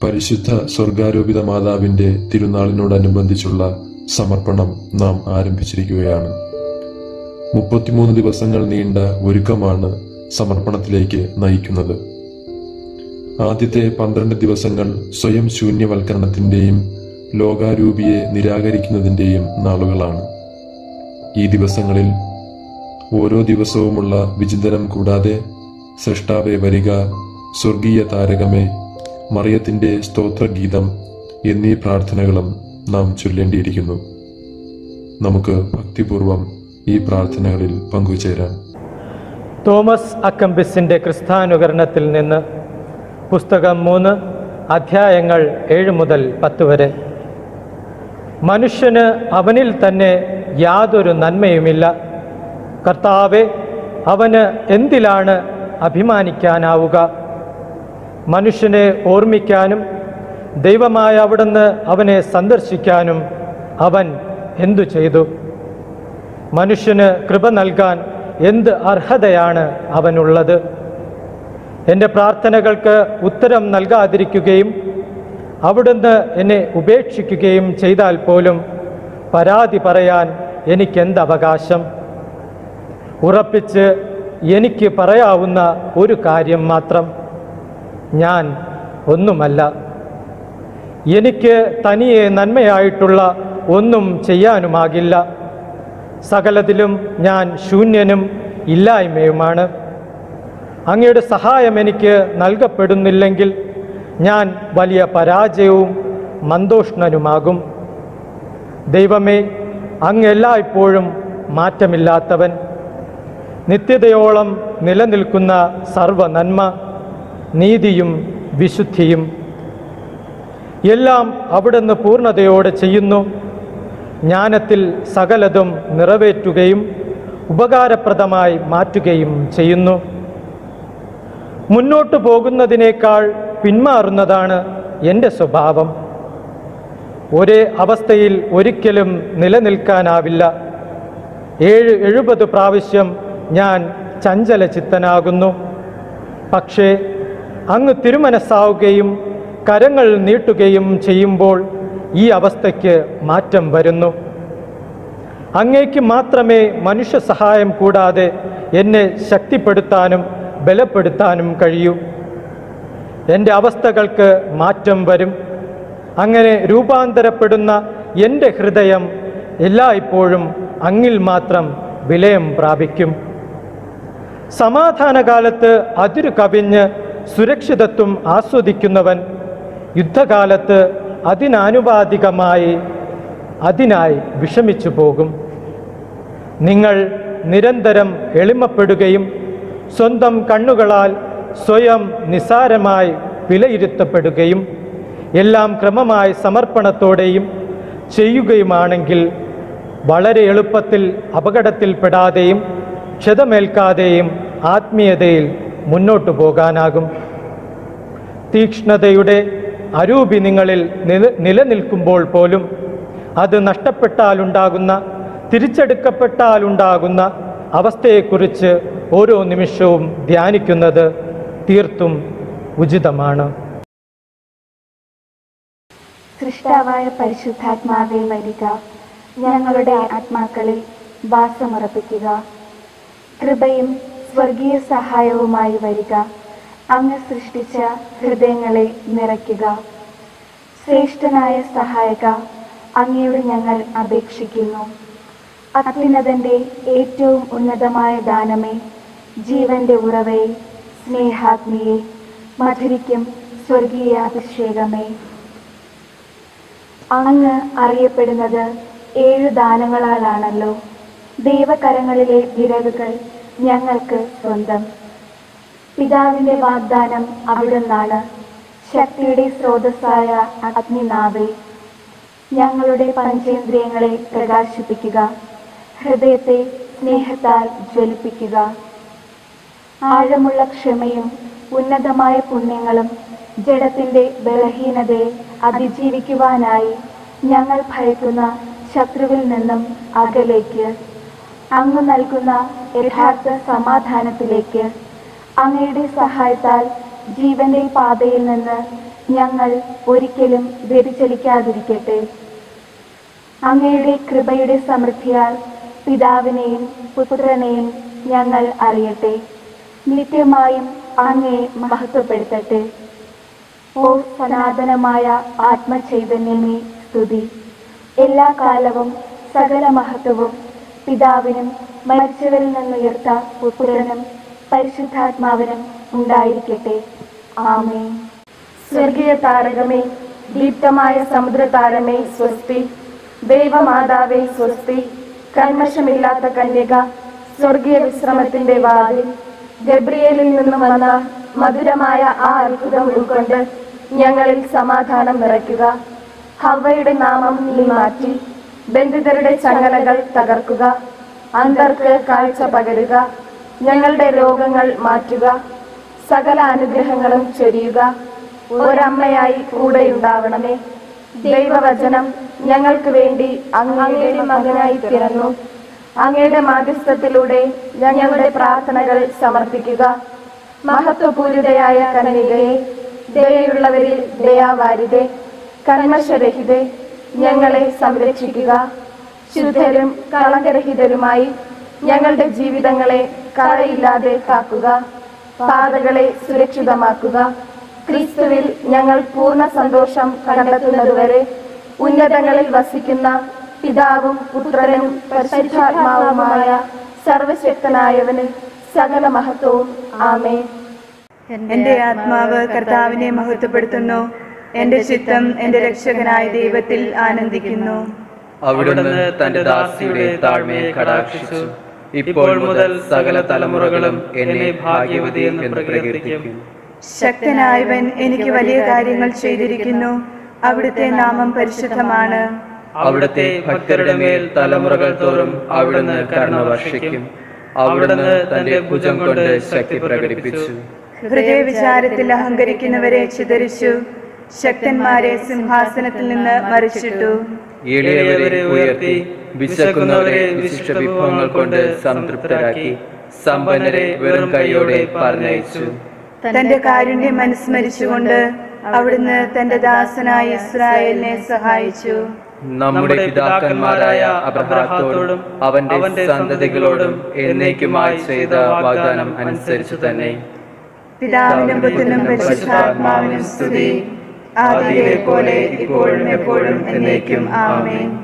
പരിശുദ്ധ സ്വർഗാരോപിത മാതാവിന്റെ തിരുനാളിനോടനുബന്ധിച്ചുള്ള സമർപ്പണം നാം ആരംഭിച്ചിരിക്കുകയാണ് മുപ്പത്തിമൂന്ന് ദിവസങ്ങൾ നീണ്ട ഒരുക്കമാണ് സമർപ്പണത്തിലേക്ക് നയിക്കുന്നത് ആദ്യത്തെ പന്ത്രണ്ട് ദിവസങ്ങൾ സ്വയം ശൂന്യവൽക്കരണത്തിന്റെയും ലോകാരൂപിയെ നിരാകരിക്കുന്നതിന്റെയും നാളുകളാണ് ഈ ദിവസങ്ങളിൽ ഓരോ ദിവസവുമുള്ള വിചിന്തനം കൂടാതെ സൃഷ്ടാവെ വരിക സ്വർഗീയ താരകമേ മറിയത്തിന്റെ സ്തോത്രഗീതം എന്നീ പ്രാർത്ഥനകളും നാം ചൊല്ലേണ്ടിയിരിക്കുന്നു നമുക്ക് ഭക്തിപൂർവം ഈ പ്രാർത്ഥനകളിൽ പങ്കുചേരാം തോമസ് അക്കംബിസിൻ്റെ ക്രിസ്താനുകരണത്തിൽ നിന്ന് പുസ്തകം മൂന്ന് അധ്യായങ്ങൾ ഏഴ് മുതൽ പത്ത് വരെ മനുഷ്യന് അവനിൽ തന്നെ യാതൊരു നന്മയുമില്ല കർത്താവെ അവന് എന്തിലാണ് അഭിമാനിക്കാനാവുക മനുഷ്യനെ ഓർമ്മിക്കാനും ദൈവമായ അവിടുന്ന് അവനെ സന്ദർശിക്കാനും അവൻ എന്തു ചെയ്തു മനുഷ്യന് കൃപ നൽകാൻ എന്ത് അർഹതയാണ് അവനുള്ളത് എൻ്റെ പ്രാർത്ഥനകൾക്ക് ഉത്തരം നൽകാതിരിക്കുകയും അവിടുന്ന് എന്നെ ഉപേക്ഷിക്കുകയും ചെയ്താൽ പോലും പരാതി പറയാൻ എനിക്കെന്ത് അവകാശം ഉറപ്പിച്ച് എനിക്ക് പറയാവുന്ന ഒരു കാര്യം മാത്രം ഞാൻ ഒന്നുമല്ല എനിക്ക് തനിയെ നന്മയായിട്ടുള്ള ഒന്നും ചെയ്യാനുമാകില്ല സകലത്തിലും ഞാൻ ശൂന്യനും ഇല്ലായ്മയുമാണ് അങ്ങയുടെ സഹായം എനിക്ക് നൽകപ്പെടുന്നില്ലെങ്കിൽ ഞാൻ വലിയ പരാജയവും മന്ദോഷ്ണനുമാകും ദൈവമേ അങ്ങ് എല്ലായ്പ്പോഴും മാറ്റമില്ലാത്തവൻ നിത്യതയോളം നിലനിൽക്കുന്ന സർവനന്മ നീതിയും വിശുദ്ധിയും എല്ലാം അവിടുന്ന് പൂർണ്ണതയോടെ ചെയ്യുന്നു ജ്ഞാനത്തിൽ സകലതും നിറവേറ്റുകയും ഉപകാരപ്രദമായി മാറ്റുകയും ചെയ്യുന്നു മുന്നോട്ടു പോകുന്നതിനേക്കാൾ പിന്മാറുന്നതാണ് എൻ്റെ സ്വഭാവം ഒരേ അവസ്ഥയിൽ ഒരിക്കലും നിലനിൽക്കാനാവില്ല ഏഴ് എഴുപത് പ്രാവശ്യം ഞാൻ ചഞ്ചലചിത്തനാകുന്നു പക്ഷേ അങ്ങ് തിരുമനസ്സാവുകയും കരങ്ങൾ നീട്ടുകയും ചെയ്യുമ്പോൾ ഈ അവസ്ഥയ്ക്ക് മാറ്റം വരുന്നു അങ്ങേക്ക് മാത്രമേ മനുഷ്യ സഹായം കൂടാതെ എന്നെ ശക്തിപ്പെടുത്താനും ബലപ്പെടുത്താനും കഴിയൂ എൻ്റെ അവസ്ഥകൾക്ക് മാറ്റം വരും അങ്ങനെ രൂപാന്തരപ്പെടുന്ന എൻ്റെ ഹൃദയം എല്ലായ്പ്പോഴും അങ്ങിൽ മാത്രം വിലയം പ്രാപിക്കും സമാധാനകാലത്ത് അതിരു കവിഞ്ഞ് സുരക്ഷിതത്വം ആസ്വദിക്കുന്നവൻ യുദ്ധകാലത്ത് അതിനാനുപാതികമായി അതിനായി വിഷമിച്ചു പോകും നിങ്ങൾ നിരന്തരം എളിമപ്പെടുകയും സ്വന്തം കണ്ണുകളാൽ സ്വയം നിസാരമായി വിലയിരുത്തപ്പെടുകയും എല്ലാം ക്രമമായി സമർപ്പണത്തോടെയും ചെയ്യുകയുമാണെങ്കിൽ വളരെ എളുപ്പത്തിൽ അപകടത്തിൽപ്പെടാതെയും ക്ഷതമേൽക്കാതെയും ആത്മീയതയിൽ മുന്നോട്ടു പോകാനാകും തീക്ഷ്ണതയുടെ അരൂപി നിങ്ങളിൽ നില നിലനിൽക്കുമ്പോൾ പോലും അത് നഷ്ടപ്പെട്ടാലുണ്ടാകുന്ന തിരിച്ചെടുക്കപ്പെട്ടാലുണ്ടാകുന്ന അവസ്ഥയെക്കുറിച്ച് ഓരോ നിമിഷവും ധ്യാനിക്കുന്നത് തീർത്തും ഉചിതമാണ് സൃഷ്ടാവായ പരിശുദ്ധാത്മാവെ വരിക ഞങ്ങളുടെ ആത്മാക്കളിൽ വാസമുറപ്പിക്കുക കൃപയും സ്വർഗീയ സഹായവുമായി വരിക അങ്ങ് സൃഷ്ടിച്ച ഹൃദയങ്ങളെ നിറയ്ക്കുക ശ്രേഷ്ഠനായ സഹായക അങ്ങയോട് ഞങ്ങൾ അപേക്ഷിക്കുന്നു അത്യുന്നതന്റെ ഏറ്റവും ഉന്നതമായ ദാനമേ ജീവന്റെ ഉറവേ സ്നേഹാഗ്നിയെ മധുരിക്കും സ്വർഗീയ അഭിഷേകമേ അങ്ങ് അറിയപ്പെടുന്നത് ഏഴു ദാനങ്ങളാലാണല്ലോ ദൈവകരങ്ങളിലെ വിരലുകൾ ഞങ്ങൾക്ക് സ്വന്തം പിതാവിന്റെ വാഗ്ദാനം അവിടുന്നാണ് ശക്തിയുടെ സ്രോതസ്സായ അഗ്നിനാവേ ഞങ്ങളുടെ പഞ്ചേന്ദ്രിയങ്ങളെ പ്രകാശിപ്പിക്കുക ഹൃദയത്തെ സ്നേഹത്താൽ ജ്വലിപ്പിക്കുക ആഴമുള്ള ക്ഷമയും ഉന്നതമായ പുണ്യങ്ങളും ജഡത്തിന്റെ ബലഹീനതയെ അതിജീവിക്കുവാനായി ഞങ്ങൾ ഭയക്കുന്ന ശത്രുവിൽ നിന്നും അകലേക്ക് അങ്ങ് നൽകുന്ന യഥാർത്ഥ സമാധാനത്തിലേക്ക് അങ്ങയുടെ സഹായത്താൽ ജീവന്റെ പാതയിൽ നിന്ന് ഞങ്ങൾ ഒരിക്കലും വ്യതിചലിക്കാതിരിക്കട്ടെ അങ്ങയുടെ കൃപയുടെ സമൃദ്ധിയാൽ പിതാവിനെയും പുത്രനെയും ഞങ്ങൾ അറിയട്ടെ നിത്യമായും അങ്ങയെ മഹത്വപ്പെടുത്തട്ടെ ഓ സനാതനമായ ആത്മചൈതന്യമേ സ്തുതി എല്ലാ കാലവും സകല മഹത്വവും പിതാവിനും മരിച്ചവരിൽ നിന്നുയർത്ത പുത്രനും പരിശുദ്ധാത്മാവിനും ഉണ്ടായിരിക്കട്ടെ ആമേൻ സ്വർഗീയ താരകമേ ദീപ്തമായ സമുദ്ര താരമേ സ്വസ്തി ദൈവമാതാവേ സ്വസ്തി കന്മഷമില്ലാത്ത കന്യക സ്വർഗീയ വിശ്രമത്തിന്റെ വാതിൽ ഗബ്രിയേലിൽ നിന്നും വന്ന മധുരമായ ആ അത്ഭുതം ഉൾക്കൊണ്ട് ഞങ്ങളിൽ സമാധാനം നിറയ്ക്കുക ഹവ്വയുടെ നാമം നീ മാറ്റി ബന്ധിതരുടെ ചങ്ങലകൾ തകർക്കുക അന്തർക്ക് കാഴ്ച പകരുക ഞങ്ങളുടെ രോഗങ്ങൾ മാറ്റുക സകല അനുഗ്രഹങ്ങളും ചൊരിയുക ഒരമ്മയായി കൂടെയുണ്ടാവണമേ ദൈവവചനം ഞങ്ങൾക്ക് വേണ്ടി അങ്ങയുടെ മകനായി പിറന്നു അങ്ങയുടെ മാധ്യസ്ഥത്തിലൂടെ ഞങ്ങളുടെ പ്രാർത്ഥനകൾ സമർപ്പിക്കുക മഹത്വപൂരിതയായ കന്യകയെ ദയയുള്ളവരിൽ ദയാവാരിതെ കന്മശരഹിതെ ഞങ്ങളെ സംരക്ഷിക്കുക ശുദ്ധരും കളങ്കരഹിതരുമായി ഞങ്ങളുടെ ജീവിതങ്ങളെ കളയില്ലാതെ കാക്കുക പാതകളെ സുരക്ഷിതമാക്കുക ക്രിസ്തുവിൽ ഞങ്ങൾ പൂർണ്ണ സന്തോഷം കണ്ടെത്തുന്നതുവരെ ഉന്നതങ്ങളിൽ വസിക്കുന്ന പിതാവും പുത്രനും പരിശുദ്ധാത്മാവുമായ സർവശക്തനായവന് സകല മഹത്വവും ആമേ എന്റെ ആത്മാവ് കർത്താവിനെ മഹത്വപ്പെടുത്തുന്നു എന്റെ ചിത്തം എന്റെ രക്ഷകനായ ദൈവത്തിൽ ആനന്ദിക്കുന്നു അവിടുന്ന് തന്റെ ദാസിയുടെ താഴ്മയെ കടാക്ഷിച്ചു ഇപ്പോൾ മുതൽ സകല തലമുറകളും എന്നെ ഭാഗ്യവതി എന്ന് പ്രകീർത്തിക്കും ശക്തനായവൻ എനിക്ക് വലിയ കാര്യങ്ങൾ ചെയ്തിരിക്കുന്നു അവിടുത്തെ നാമം പരിശുദ്ധമാണ് അവിടുത്തെ ഭക്തരുടെ മേൽ തലമുറകൾ തോറും അവിടുന്ന് കരുണ വർഷിക്കും അവിടുന്ന് തന്റെ ഭുജം കൊണ്ട് ശക്തി പ്രകടിപ്പിച്ചു ഹൃദയവിചാരത്തിൽ അഹങ്കരിക്കുന്നവരെ ചിതറിച്ചു ശക്തന്മാരെ സിംഹാസനത്തിൽ നിന്ന് മറിച്ചിട്ടു എളിയവരെ ഉയർത്തി വിശക്കുന്നവരെ വിശിഷ്ട വിഭവങ്ങൾ കൊണ്ട് സംതൃപ്തരാക്കി സമ്പന്നരെ വെറും കൈയോടെ പറഞ്ഞയച്ചു തന്റെ കാരുണ്യം അനുസ്മരിച്ചുകൊണ്ട് അവിടുന്ന് തന്റെ ദാസനായ ഇസ്രായേലിനെ സഹായിച്ചു നമ്മുടെ പിതാക്കന്മാരായ അബ്രഹാത്തോടും അവന്റെ സന്തതികളോടും എന്നേക്കുമായി ചെയ്ത വാഗ്ദാനം അനുസരിച്ചു തന്നെ പിതാവിനും പുത്രനും പരിശുദ്ധാത്മാവിനും സ്തുതി ആദിയിലെ പോലെ ഇപ്പോഴും എപ്പോഴും എന്നേക്കും ആമേൻ